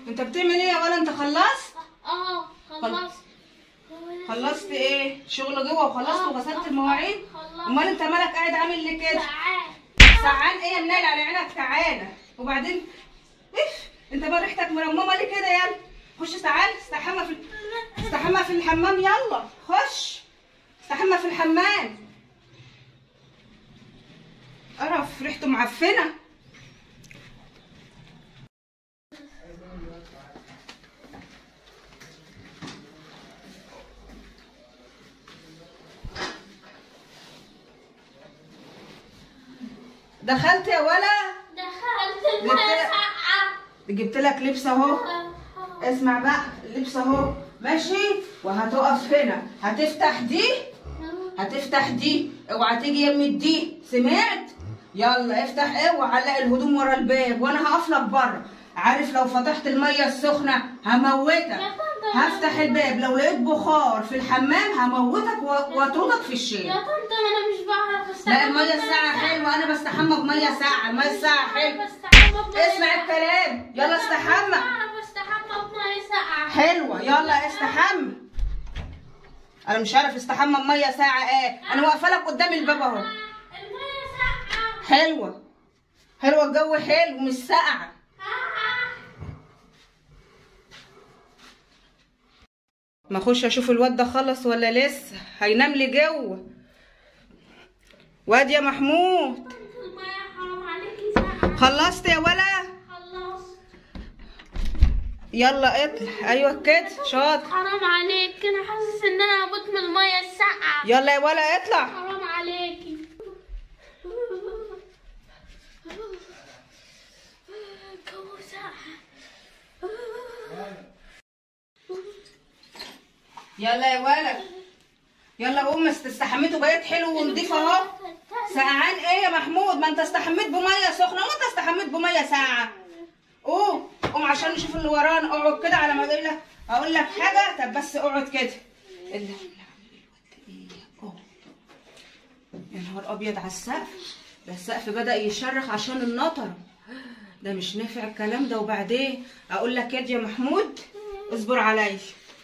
انت بتعمل ايه يا ولا انت خلصت اه خلصت خلصت ايه شغل جوه وخلصت وغسلت المواعين خلصت. امال انت مالك قاعد عامل ليه كده تعال سعان ايه يا منال على عينك تعالى وبعدين اف انت ما ريحتك مرممه ليه كده يلا خش تعال استحمى في استحمى في الحمام يلا خش استحمى في الحمام قرف ريحته معفنه دخلت يا ولا دخلت المية جبت- ساقعة جبت لك لبس اهو اسمع بقى اللبس اهو ماشي وهتقف هنا هتفتح دي هتفتح دي اوعى تيجي يم دي سمعت يلا افتح ايه وعلق الهدوم ورا الباب وانا هقف لك بره عارف لو فتحت الميه السخنه هموتك هفتح الباب لو لقيت بخار في الحمام هموتك و- واطردك في يا الشارع طنط انا مش بعرف استحمى لا الميه الساقعه حلوه انا بستحمى بميه ساقعه الميه الساقعه حلوه بستحمى بمية اسمع ساقعة. الكلام يلا استحمى بعرف استحمى بمية ساقعة حلوة يلا استحمى انا مش عارف استحمى بميه ساعة ايه انا واقفه لك قدام الباب اهو المية ساقعة حلوة حلوة الجو حلو مش ساقعة ما اخش اشوف الواد ده خلص ولا لسه هينام لي جوه واد يا محمود المية حرام عليكي ساقعة خلصت يا ولا خلصت يلا اطلع ايوه كده شاطر حرام عليك انا حاسس ان انا هموت من المية الساقعة يلا يا ولا اطلع حرام عليكي الجو ساقع يلا يا ولا يلا قوم استحميت وبقيت حلو ونضيف اهو سقعان ايه يا محمود ما انت استحميت بميه سخنه وانت استحميت بميه ساقعه قوم قوم عشان نشوف اللي ورانا اقعد كده على ما اقول لك اقول لك حاجه طب بس اقعد كده اللي يا نهار ابيض على السقف ده السقف بدا يشرخ عشان النطر ده مش نافع الكلام ده وبعدين اقول لك كده يا محمود اصبر عليا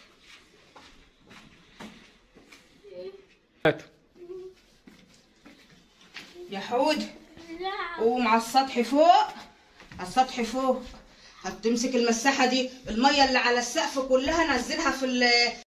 يا حود لا قوم على السطح فوق على السطح فوق هتمسك المساحة دي المية اللي على السقف كلها نزلها في ال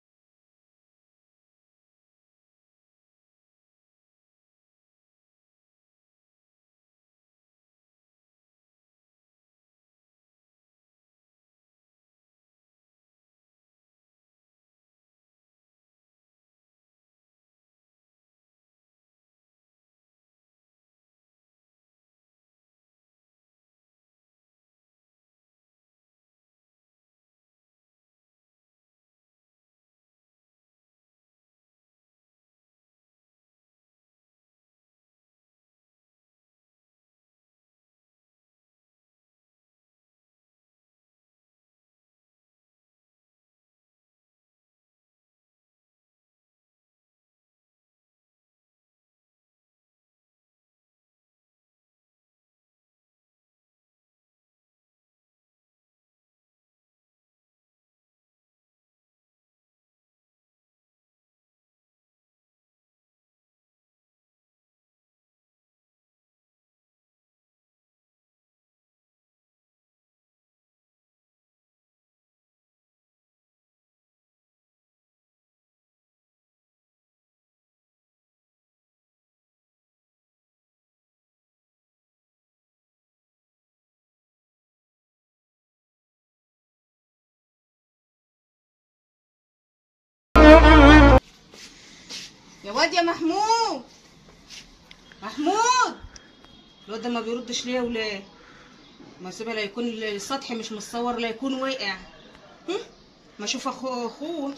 يا واد يا محمود محمود الواد ده ما بيردش ليه وليه ما سيبها لا يكون السطح مش متصور لا يكون واقع هم؟ ما اشوف اخوه اخوه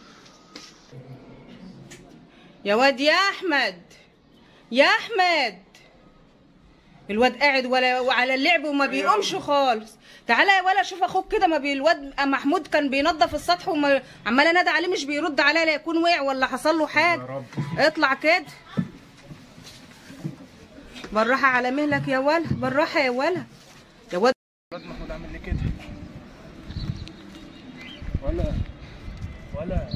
يا واد يا احمد يا احمد الواد قاعد ولا وعلى اللعب وما بيقومش خالص تعالى يا ولا شوف اخوك كده ما بي الواد محمود كان بينظف السطح وما عمال انادى عليه مش بيرد عليا لا يكون وقع ولا حصل له حاجه اطلع كده بالراحه على مهلك يا ولا بالراحه يا ولا يا واد الواد محمود عامل لي كده ولا ولا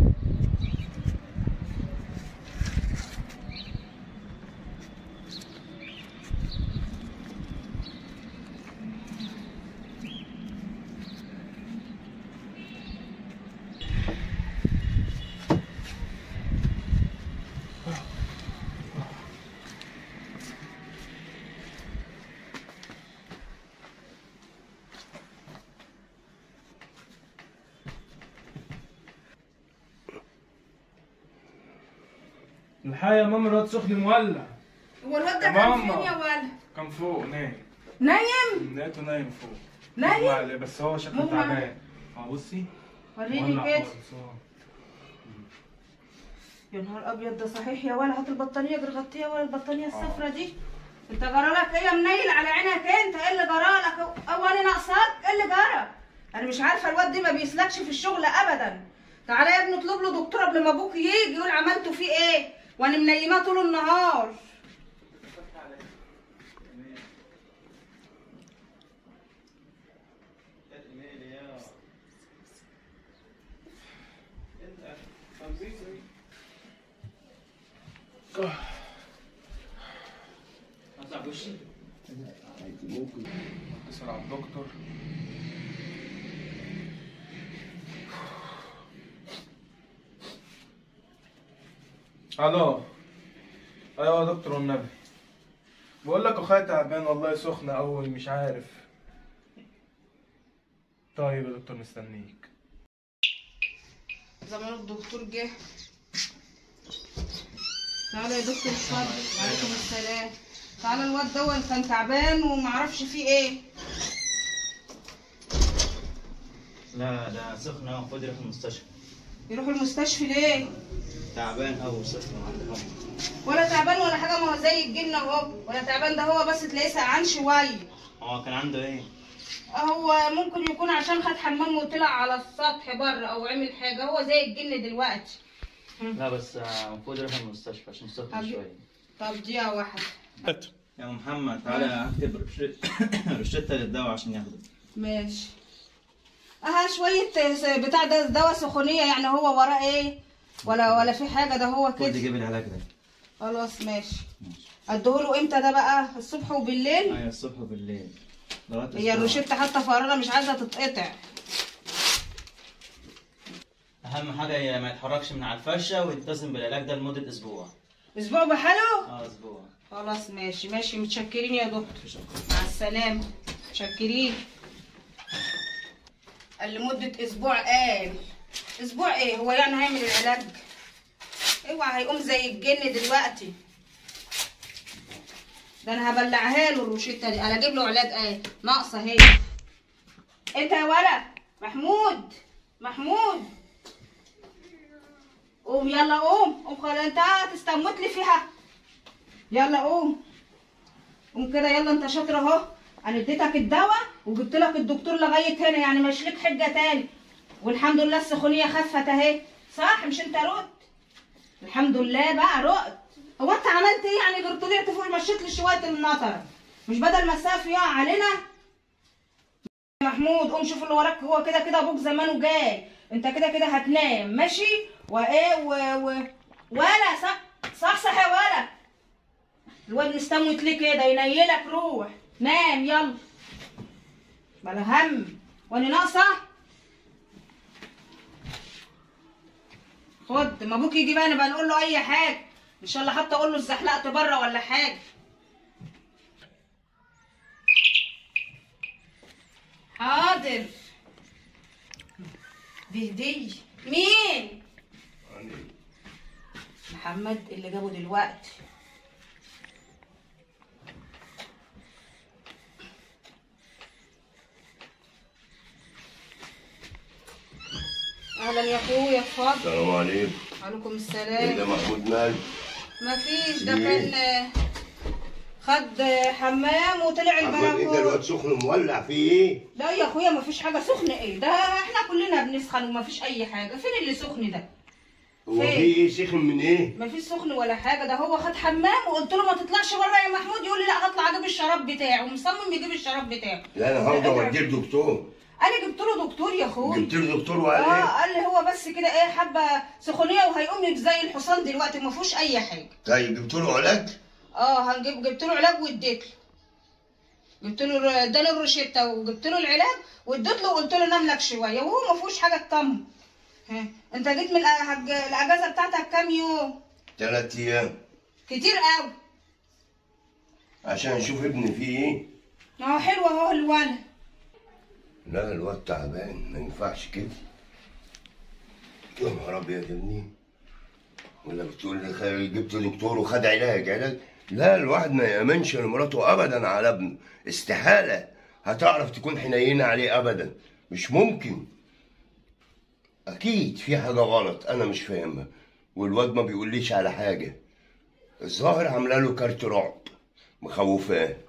الحقيقة يا ماما الواد سخن مولع هو الواد ده يا كان ماما. فين يا ولد كان فوق نايم نايم لقيته نايم فوق نايم؟ مغمى عليه، بس هو شكله مغمى عليه. تعبان اه بصي وريني مولع كده خالص، اه. يا نهار ابيض ده صحيح يا ولا هات البطانيه اجري غطيها ولا البطانيه الصفرا دي انت جرالك ايه يا منيل على عينك انت ايه اللي جرالك اولي ناقصاك ايه اللي جرى انا مش عارفه الواد دي ما بيسلكش في الشغل ابدا تعالى يا ابني اطلب له دكتور قبل ما ابوك يجي يقول عملتوا فيه ايه وانا منيماه طول النهار اتصل على الدكتور الو ايوه يا دكتور والنبي بقول لك اخويا تعبان والله سخنة قوي مش عارف طيب يا دكتور مستنيك زمان الدكتور جه تعالى يا دكتور اتفضل وعليكم السلام تعالى الواد ده كان تعبان ومعرفش فيه ايه لا ده سخن أوي خد يروح المستشفى يروح المستشفى ليه تعبان أوي سخن عنده حمى ولا تعبان ولا حاجه ما هو زي الجنه اهو ولا تعبان ده هو بس تلاقيه سقعان شويه هو كان عنده إيه؟ هو ممكن يكون عشان خد حمام وطلع على السطح بره او عمل حاجه هو زي الجن دلوقتي لا بس آه، المفروض يروح المستشفى عشان سخن حبيبي. شوية طب دقيقه واحده يا محمد تعالى اكتب روشتة- روشتة للدواء عشان ياخده ماشي اه شويه س- بتاع ده دواء سخونيه يعني هو وراه ايه ولا ولا في حاجه ده هو خد كده يجيب العلاج ده خلاص ماشي ماشي اديهوله امتى ده بقى الصبح وبالليل أيوة الصبح وبالليل لغاية هي أسبوع. الروشته حتى فقرانه مش عايزه تتقطع أهم حاجة هي ما يتحركش من على الفرشة ويلتزم بالعلاج ده لمدة أسبوع اسبوع بحاله اه أسبوع خلاص ماشي ماشي متشكرين يا دكتور شكرا مع السلامة متشكرين قال لمدة أسبوع قال أسبوع إيه هو يعني هيعمل العلاج اوعى هيقوم زي الجن دلوقتي ده أنا هبلعها له الروشتة دي أنا أجيب له علاج إيه ناقصة هي أنت يا ولد محمود محمود قوم يلا قوم قوم خلاص أنت هتستموت لي فيها يلا قوم قوم كده يلا انت شاطر اهو انا اديتك الدواء وجبت لك الدكتور لغايه هنا يعني مش ليك حجه تاني والحمد لله السخونيه خفت اهي صح مش انت رقت الحمد لله بقى رقت هو انت عملت ايه يعني غير طلعت فوق مشيت لي شويه النطر مش بدل ما السقف يقع علينا يا محمود قوم شوف اللي وراك هو كده كده ابوك زمانه جاي انت كده كده هتنام ماشي وايه و... و... ولا صح صح صح يا ولا الواد مستموت ليه كده ينيلك روح نام يلا بلا هم وانا ناقصه خد ما ابوك يجي بقى نبقى نقول له اي حاجه ان شاء الله حتى اقول له اتزحلقت بره ولا حاجه حاضر دي هديه مين محمد اللي جابه دلوقتي اهلا يا اخويا اتفضل السلام عليكم وعليكم ايه ده السلام محمود مال ما فيش ده ليه؟ كان آه، خد آه، حمام وطلع محمود انت البلكونه الواد سخن مولع في ايه؟ لا يا اخويا ما فيش حاجه سخنه ايه ده احنا كلنا بنسخن وما فيش اي حاجه فين اللي سخن ده هو فين؟ في ايه سخن من ايه؟ ما فيش سخن ولا حاجه ده هو خد حمام وقلت له ما تطلعش بره يا محمود يقول لي لا هطلع اجيب الشراب بتاعي ومصمم يجيب الشراب بتاعه لا انا هاخده اوديه الدكتور انا جبت له دكتور يا اخوي جبت له دكتور وقال اه ايه؟ قال لي هو بس كده ايه حبه سخونيه وهيقوم زي الحصان دلوقتي ما فيهوش اي حاجه طيب جبت له علاج؟ اه هنجيب جبت له علاج واديت له جبت له اداني الروشته وجبت له العلاج واديت له وقلت له نام لك شويه وهو ما فيهوش حاجه تطمن ها انت جيت من الأ- الاجازه بتاعتك كام يوم ثلاث ايام كتير قوي عشان اشوف ابني فيه ايه؟ اه حلو اهو الولد لا الواد تعبان ما ينفعش كده يا نهار ابيض يا ابني ولا بتقول لي خ- جبت دكتور وخد علاج علاج لا الواحد ما يامنش لمراته ابدا على ابنه استحاله هتعرف تكون حنينه عليه ابدا مش ممكن اكيد في حاجه غلط انا مش فاهمها والواد ما بيقوليش على حاجه الظاهر عامله له كارت رعب مخوفاه